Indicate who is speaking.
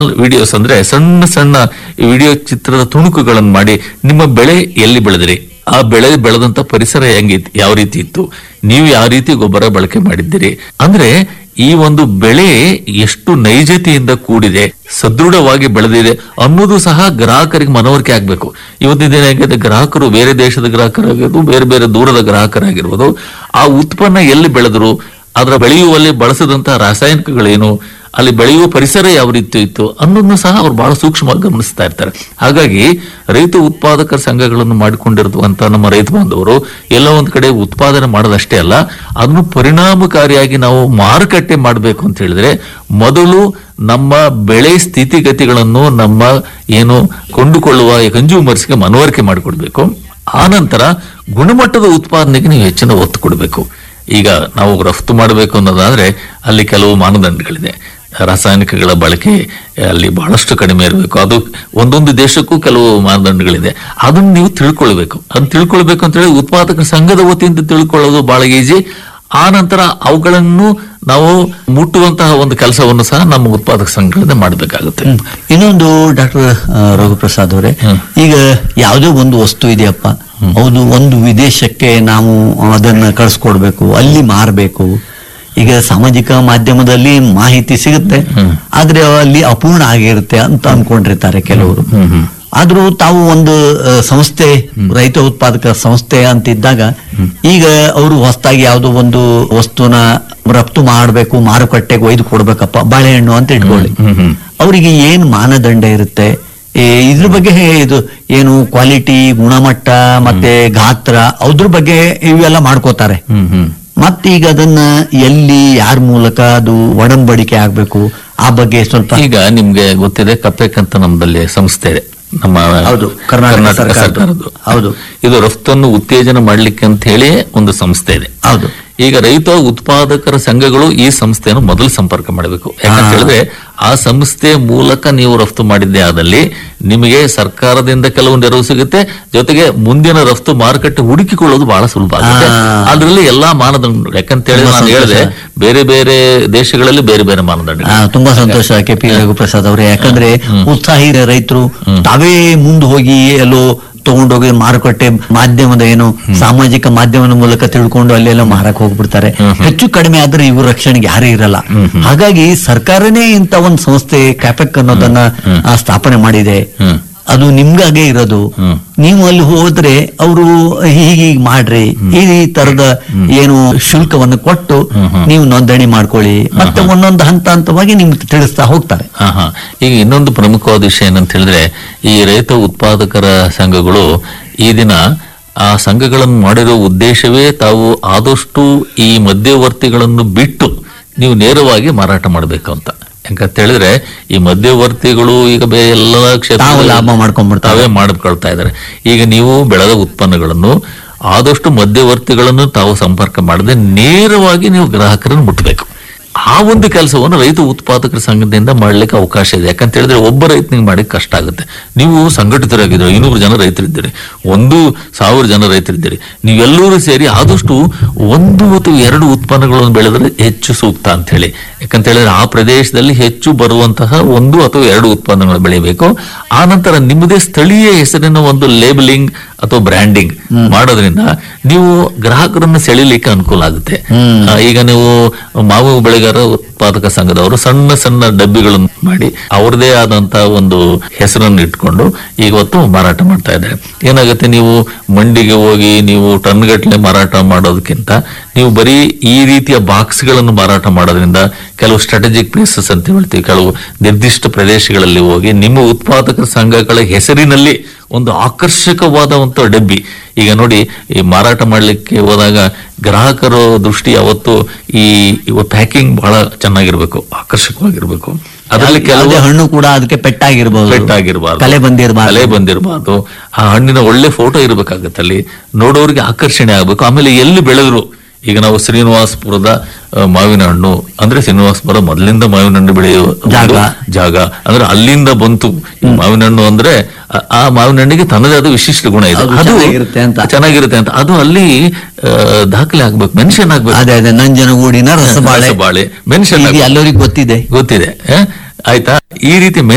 Speaker 1: Videos ಅಂದ್ರೆ ಸಣ್ಣ ಸಣ್ಣ ವಿಡಿಯೋ ಚಿತ್ರದ ತುಣುಕುಗಳನ್ನು ಮಾಡಿ ನಿಮ್ಮ ಬೆಳೆ ಎಲ್ಲಿ ಬೆಳೆದಿರಿ ಆ ಬೆಳೆ ಬೆಳೆದಂತ ಪರಿಸರ ಹೆಂಗಿತ್ತು ಯಾವ ರೀತಿ ಇತ್ತು ನೀವು ಯಾವ ರೀತಿ ಗೊಬ್ಬರ ಬಳಕೆ ಮಾಡಿದ್ದೀರಿ ಅಂದ್ರೆ ಈ ಒಂದು ಬೆಳೆ ಎಷ್ಟು ನೈಜತೆಯಿಂದ ಕೂಡಿದೆ ಸದೃಢವಾಗಿ ಬೆಳೆದಿದೆ ಅನ್ನೋದು ಸಹ ಗ್ರಾಹಕರಿಗೆ ಮನವರಿಕೆ ಆಗ್ಬೇಕು ಇವತ್ತಿನ ದಿನ ಹೇಗಿದೆ ಗ್ರಾಹಕರು ಬೇರೆ ದೇಶದ ಗ್ರಾಹಕರಾಗಿರ್ಬೋದು ಬೇರೆ ಬೇರೆ ದೂರದ ಗ್ರಾಹಕರಾಗಿರ್ಬೋದು ಆ ಉತ್ಪನ್ನ ಎಲ್ಲಿ ಬೆಳೆದ್ರು ಅದರ ಬೆಳೆಯುವಲ್ಲಿ ಬಳಸದಂತಹ ರಾಸಾಯನಿಕಗಳೇನು ಅಲ್ಲಿ ಬೆಳೆಯುವ ಪರಿಸರ ಯಾವ ರೀತಿ ಇತ್ತು ಅನ್ನೋದನ್ನು ಸಹ ಅವ್ರು ಬಹಳ ಸೂಕ್ಷ್ಮವಾಗಿ ಗಮನಿಸ್ತಾ ಇರ್ತಾರೆ ಹಾಗಾಗಿ ರೈತ ಉತ್ಪಾದಕರ ಸಂಘಗಳನ್ನು ಮಾಡಿಕೊಂಡಿರುವಂತ ನಮ್ಮ ರೈತ ಬಾಂಧವರು ಎಲ್ಲ ಒಂದ್ ಕಡೆ ಉತ್ಪಾದನೆ ಮಾಡೋದಷ್ಟೇ ಅಲ್ಲ ಅದನ್ನು ಪರಿಣಾಮಕಾರಿಯಾಗಿ ನಾವು ಮಾರುಕಟ್ಟೆ ಮಾಡಬೇಕು ಅಂತ ಹೇಳಿದ್ರೆ ಮೊದಲು ನಮ್ಮ ಬೆಳೆ ಸ್ಥಿತಿಗತಿಗಳನ್ನು ನಮ್ಮ ಏನು ಕೊಂಡುಕೊಳ್ಳುವ ಕನ್ಸ್ಯೂಮರ್ಸ್ಗೆ ಮನವರಿಕೆ ಮಾಡಿಕೊಡ್ಬೇಕು ಆನಂತರ ಗುಣಮಟ್ಟದ ಉತ್ಪಾದನೆಗೆ ನೀವು ಹೆಚ್ಚಿನ ಒತ್ತು ಕೊಡಬೇಕು ಈಗ ನಾವು ರಫ್ತು ಮಾಡಬೇಕು ಅನ್ನೋದಾದ್ರೆ ಅಲ್ಲಿ ಕೆಲವು ಮಾನದಂಡಗಳಿದೆ ರಾಸಾಯನಿಕಗಳ ಬಳಕೆ ಅಲ್ಲಿ ಬಹಳಷ್ಟು ಕಡಿಮೆ ಇರಬೇಕು ಅದು ಒಂದೊಂದು ದೇಶಕ್ಕೂ ಕೆಲವು ಮಾನದಂಡಗಳಿದೆ ಅದನ್ನು ನೀವು ತಿಳ್ಕೊಳ್ಬೇಕು ಅದನ್ನ ತಿಳ್ಕೊಳ್ಬೇಕು ಅಂತ ಹೇಳಿ ಉತ್ಪಾದಕ ಸಂಘದ ವತಿಯಿಂದ ತಿಳ್ಕೊಳ್ಳೋದು ಬಹಳ ಈಜಿ ಆ ನಂತರ ಅವುಗಳನ್ನು ನಾವು ಮುಟ್ಟುವಂತಹ ಒಂದು ಕೆಲಸವನ್ನು ಸಹ ನಮ್ಮ ಉತ್ಪಾದಕ ಸಂಘಗಳಿಂದ ಮಾಡಬೇಕಾಗುತ್ತೆ
Speaker 2: ಇನ್ನೊಂದು ಡಾಕ್ಟರ್ ರಘುಪ್ರಸಾದ್ ಅವರೇ ಈಗ ಯಾವುದೋ ಒಂದು ವಸ್ತು ಇದೆಯಪ್ಪ ಹೌದು ಒಂದು ವಿದೇಶಕ್ಕೆ ನಾವು ಅದನ್ನ ಕಳಿಸ್ಕೊಡ್ಬೇಕು ಅಲ್ಲಿ ಮಾರಬೇಕು ಈಗ ಸಾಮಾಜಿಕ ಮಾಧ್ಯಮದಲ್ಲಿ ಮಾಹಿತಿ ಸಿಗುತ್ತೆ ಆದ್ರೆ ಅಲ್ಲಿ ಅಪೂರ್ಣ ಆಗಿರುತ್ತೆ ಅಂತ ಅನ್ಕೊಂಡಿರ್ತಾರೆ ಕೆಲವರು ಆದ್ರೂ ತಾವು ಒಂದು ಆ, ಸಂಸ್ಥೆ ರೈತ ಉತ್ಪಾದಕ ಸಂಸ್ಥೆ ಅಂತಿದ್ದಾಗ ಈಗ ಅವರು ಹೊಸದಾಗಿ ಯಾವುದೋ ಒಂದು ವಸ್ತುನ ರಫ್ತು ಮಾಡಬೇಕು ಮಾರುಕಟ್ಟೆಗೆ ಒಯ್ದು ಕೊಡ್ಬೇಕಪ್ಪ ಬಾಳೆಹಣ್ಣು ಅಂತ ಇಟ್ಕೊಳ್ಳಿ ಅವರಿಗೆ ಏನ್ ಮಾನದಂಡ ಇರುತ್ತೆ ಏ, ಇದ್ರ ಬಗ್ಗೆ ಇದು ಏನು ಕ್ವಾಲಿಟಿ ಗುಣಮಟ್ಟ ಮತ್ತೆ ಗಾತ್ರ ಅದ್ರ ಬಗ್ಗೆ ಇವೆಲ್ಲ ಮಾಡ್ಕೋತಾರೆ
Speaker 1: ಹ್ಮ್ ಹ್ಮ್
Speaker 2: ಮತ್ತೀಗ ಅದನ್ನ ಎಲ್ಲಿ ಯಾರ ಮೂಲಕ ಅದು ಒಡಂಬಡಿಕೆ ಆಗ್ಬೇಕು ಆ ಬಗ್ಗೆ ಸ್ವಲ್ಪ
Speaker 1: ಈಗ ನಿಮ್ಗೆ ಗೊತ್ತಿದೆ ಕಪೆಕ್ ಅಂತ ನಮ್ಮದಲ್ಲಿ ಸಂಸ್ಥೆ ಇದೆ ನಮ್ಮ
Speaker 2: ಹೌದು, ಕರ್ನಾಟಕ ಸರ್ಕಾರದ್ದು.
Speaker 1: ಸರ್ಕಾರದ್ದು
Speaker 2: ಹೌದು.
Speaker 1: ಇದು ರಫ್ತನ್ನು ಉತ್ತೇಜನ ಮಾಡ್ಲಿಕ್ಕೆ ಅಂತ ಹೇಳಿ ಒಂದು ಸಂಸ್ಥೆ ಇದೆ
Speaker 2: ಹೌದು
Speaker 1: ಈಗ ರೈತ ಉತ್ಪಾದಕರ ಸಂಘಗಳು ಈ ಸಂಸ್ಥೆಯನ್ನು ಮೊದಲು ಸಂಪರ್ಕ ಮಾಡಬೇಕು ಯಾಕಂತ ಹೇಳಿದ್ರೆ ಆ ಸಂಸ್ಥೆ ಮೂಲಕ ನೀವು ರಫ್ತು ಮಾಡಿದ್ದೇ ಆದಲ್ಲಿ ನಿಮಗೆ ಸರ್ಕಾರದಿಂದ ಕೆಲವು ನೆರವು ಸಿಗುತ್ತೆ ಜೊತೆಗೆ ಮುಂದಿನ ರಫ್ತು ಮಾರುಕಟ್ಟೆ ಹುಡುಕಿಕೊಳ್ಳೋದು ಬಹಳ ಸುಲಭ ಆಗುತ್ತೆ
Speaker 2: ಆ.
Speaker 1: ಅದರಲ್ಲಿ ಎಲ್ಲಾ ಮಾನದಂಡ ಯಾಕಂತ ಹೇಳಿ
Speaker 2: ತುಂಬಾ
Speaker 1: ನಾನು ಹೇಳಿದೆ
Speaker 2: ಸಂತೋಷ.
Speaker 1: ಬೇರೆ ಬೇರೆ ದೇಶಗಳಲ್ಲಿ ಬೇರೆ ಬೇರೆ ಮಾನದಂಡ
Speaker 2: ಆ, ತುಂಬಾ ಸಂತೋಷ ಕೆ ಪಿ ರಘುಪ್ರಸಾದ್ ಅವರೇ ಯಾಕಂದ್ರೆ ಉತ್ಸಾಹಿ ರೈತರು ತಾವೇ ಮುಂದೆ ಹೋಗಿ ಎಲ್ಲೋ ತಗೊಂಡೋಗಿ ಮಾರುಕಟ್ಟೆ ಮಾಧ್ಯಮದ ಏನು ಸಾಮಾಜಿಕ ಮಾಧ್ಯಮದ ಮೂಲಕ ತಿಳ್ಕೊಂಡು ಅಲ್ಲೆಲ್ಲ ಮಾರಕ್ ಹೋಗ್ಬಿಡ್ತಾರೆ ಹೆಚ್ಚು ಕಡಿಮೆ ಆದ್ರೆ ಇವ್ರ ರಕ್ಷಣೆಗೆ ಯಾರೇ ಇರಲ್ಲ ಹಾಗಾಗಿ ಸರ್ಕಾರನೇ ಇಂತ ಒಂದು ಸಂಸ್ಥೆ ಕ್ಯಾಪೆಕ್ ಅನ್ನೋದನ್ನ ಆ, ಸ್ಥಾಪನೆ ಮಾಡಿದೆ
Speaker 1: ಹ್ಮ್.
Speaker 2: ಅದು ನಿಮ್ಗಾಗೆ ಇರೋದು
Speaker 1: ಹ್ಮ್.
Speaker 2: ನೀವು ಅಲ್ಲಿ ಹೋದ್ರೆ ಅವರು ಹೀಗೀಗ್ ಮಾಡ್ರಿ ಈ ತರದ ಏನು ಶುಲ್ಕವನ್ನು ಕೊಟ್ಟು ನೀವು ನೋಂದಣಿ ಮಾಡ್ಕೊಳ್ಳಿ ಮತ್ತೆ ಒಂದೊಂದು ಹಂತ ಹಂತವಾಗಿ ನಿಮ್ಗೆ ತಿಳಿಸ್ತಾ ಹೋಗ್ತಾರೆ
Speaker 1: ಹಾ ಹಾ ಈಗ ಇನ್ನೊಂದು ಪ್ರಮುಖವಾದ ವಿಷಯ ಏನಂತ ಹೇಳಿದ್ರೆ ಈ ರೈತ ಉತ್ಪಾದಕರ ಸಂಘಗಳು ಈ ದಿನ ಆ ಸಂಘಗಳನ್ನು ಮಾಡಿರೋ ಉದ್ದೇಶವೇ ತಾವು ಆದಷ್ಟು ಈ ಮಧ್ಯವರ್ತಿಗಳನ್ನು ಬಿಟ್ಟು ನೀವು ನೇರವಾಗಿ ಮಾರಾಟ ಮಾಡಬೇಕು ಅಂತ ಯಾಕಂತ ಹೇಳಿದ್ರೆ ಈ ಮಧ್ಯವರ್ತಿಗಳು ಈಗ ಬೇ ಎಲ್ಲ ಕ್ಷೇತ್ರ
Speaker 2: ತಾವು ಲಾಭ ಮಾಡ್ಕೊಂಡ್ಬಿಡ್ತಾರೆ.
Speaker 1: ತಾವೇ ಮಾಡ್ಕೊಳ್ತಾ ಇದ್ದಾರೆ ಈಗ ನೀವು ಬೆಳೆದ ಉತ್ಪನ್ನಗಳನ್ನು ಆದಷ್ಟು ಮಧ್ಯವರ್ತಿಗಳನ್ನು ತಾವು ಸಂಪರ್ಕ ಮಾಡದೆ ನೇರವಾಗಿ ನೀವು ಗ್ರಾಹಕರನ್ನು ಮುಟ್ಟಬೇಕು ಆ ಒಂದು ಕೆಲಸವನ್ನು ರೈತ ಉತ್ಪಾದಕರ ಸಂಘದಿಂದ ಮಾಡ್ಲಿಕ್ಕೆ ಅವಕಾಶ ಇದೆ ಯಾಕಂತ ಹೇಳಿದ್ರೆ ಒಬ್ಬ ರೈತನಿಗೆ ಮಾಡಕ್ಕೆ ಕಷ್ಟ ಆಗುತ್ತೆ ನೀವು ಸಂಘಟಿತರಾಗಿದ್ದೀರಿ ಐನೂರು ಜನ ರೈತರಿದ್ದೀರಿ ಒಂದು ಸಾವಿರ ಜನ ರೈತರಿದ್ದೀರಿ ನೀವೆಲ್ಲರೂ ಸೇರಿ ಆದಷ್ಟು ಒಂದು ಅಥವಾ ಎರಡು ಉತ್ಪನ್ನಗಳನ್ನು ಬೆಳೆದ್ರೆ ಹೆಚ್ಚು ಸೂಕ್ತ ಅಂತ ಹೇಳಿ ಯಾಕಂತ ಹೇಳಿದ್ರೆ ಆ ಪ್ರದೇಶದಲ್ಲಿ ಹೆಚ್ಚು ಬರುವಂತಹ ಒಂದು ಅಥವಾ ಎರಡು ಉತ್ಪನ್ನಗಳು ಬೆಳಿಬೇಕು ಆ ನಂತರ ನಿಮ್ಮದೇ ಸ್ಥಳೀಯ ಹೆಸರಿನ ಒಂದು ಲೇಬಲಿಂಗ್ ಅಥವಾ ಬ್ರ್ಯಾಂಡಿಂಗ್ ಮಾಡೋದ್ರಿಂದ ನೀವು ಗ್ರಾಹಕರನ್ನು ಸೆಳಿಲಿಕ್ಕೆ ಅನುಕೂಲ ಆಗುತ್ತೆ ಆ, ಈಗ ನೀವು ಮಾವು ಬೆಳೆಗಾರ ಉತ್ಪಾದಕ ಸಂಘದವರು ಸಣ್ಣ ಸಣ್ಣ ಡಬ್ಬಿಗಳನ್ನು ಮಾಡಿ ಅವ್ರದೇ ಆದಂತಹ ಒಂದು ಹೆಸರನ್ನು ಇಟ್ಕೊಂಡು ಇವತ್ತು ಮಾರಾಟ ಮಾಡ್ತಾ ಇದ್ದಾರೆ ಏನಾಗುತ್ತೆ ನೀವು ಮಂಡಿಗೆ ಹೋಗಿ ನೀವು ಟನ್ ಗಟ್ಟಲೆ ಮಾರಾಟ ಮಾಡೋದಕ್ಕಿಂತ ನೀವು ಬರೀ ಈ ರೀತಿಯ ಬಾಕ್ಸ್ಗಳನ್ನು ಮಾರಾಟ ಮಾಡೋದ್ರಿಂದ ಕೆಲವು ಸ್ಟ್ರಾಟಜಿಕ್ ಪ್ಲೇಸಸ್ ಅಂತ ಹೇಳ್ತೀವಿ ಕೆಲವು ನಿರ್ದಿಷ್ಟ ಪ್ರದೇಶಗಳಲ್ಲಿ ಹೋಗಿ ನಿಮ್ಮ ಉತ್ಪಾದಕರ ಸಂಘಗಳ ಹೆಸರಿನಲ್ಲಿ ಒಂದು ಆಕರ್ಷಕವಾದ ಒಂದು ಡಬ್ಬಿ ಈಗ ನೋಡಿ ಈ ಮಾರಾಟ ಮಾಡ್ಲಿಕ್ಕೆ ಹೋದಾಗ ಗ್ರಾಹಕರ ದೃಷ್ಟಿ ಯಾವತ್ತು ಈ ಪ್ಯಾಕಿಂಗ್ ಬಹಳ ಚೆನ್ನಾಗಿರ್ಬೇಕು ಆಕರ್ಷಕವಾಗಿರ್ಬೇಕು ಅದರಲ್ಲಿ ಕೆಲವು
Speaker 2: ಯಾವುದೇ ಹಣ್ಣು ಕೂಡ ಅದಕ್ಕೆ ಪೆಟ್ಟಾಗಿರ್ಬೋದು
Speaker 1: ಪೆಟ್ಟಾಗಿರ್ಬಾರ್ದು
Speaker 2: ಕಲೆ ಬಂದಿರಬಾರ್ದು
Speaker 1: ಕಲೆ ಬಂದಿರಬಾರ್ದು ಆ ಹಣ್ಣಿನ ಒಳ್ಳೆ ಫೋಟೋ ಇರಬೇಕಾಗತ್ತೆ ಅಲ್ಲಿ ನೋಡೋರಿಗೆ ಆಕರ್ಷಣೆ ಆಗ್ಬೇಕು ಆಮೇಲೆ ಎಲ್ಲಿ ಬೆಳೆದ್ರು ಈಗ ನಾವು ಶ್ರೀನಿವಾಸಪುರದ ಆ, ಮಾವಿನ ಹಣ್ಣು ಅಂದ್ರೆ ಶ್ರೀನಿವಾಸಪುರ ಮೊದಲಿಂದ ಮಾವಿನ ಹಣ್ಣು ಬೆಳೆಯುವ ಒಂದು
Speaker 2: ಜಾಗ.
Speaker 1: ಜಾಗ ಅಂದ್ರೆ ಅಲ್ಲಿಂದ ಬಂತು ಈ ಮಾವಿನ ಹಣ್ಣು ಅಂದ್ರೆ ಆ- ಆ ಮಾವಿನ ಹಣ್ಣಿಗೆ ತನ್ನದೇ ಆದ ವಿಶಿಷ್ಟ ಗುಣ ಇದೆ
Speaker 2: ಅದು ಚೆನ್ನಾಗಿರುತ್ತೆ ಅಂತ.
Speaker 1: ಚೆನ್ನಾಗಿರುತ್ತೆ ಅಂತ ಅದು ಅಲ್ಲಿ ಆ, ದಾಖಲೆ ಆಗ್ಬೇಕು ಮೆನ್ಷನ್ ಆಗ್ಬೇಕು
Speaker 2: ಅದೇ ಅದೇ ನಂಜನಗೂಡಿನ ರಸಬಾಳೆ
Speaker 1: ಬಾಳೆ ಮೆನ್ಷನ್
Speaker 2: ಇದು ಎಲ್ಲರಿಗೂ ಗೊತ್ತಿದೆ
Speaker 1: ಗೊತ್ತಿದೆ ಆ? ಆಯ್ತಾ ಈ ರೀತಿ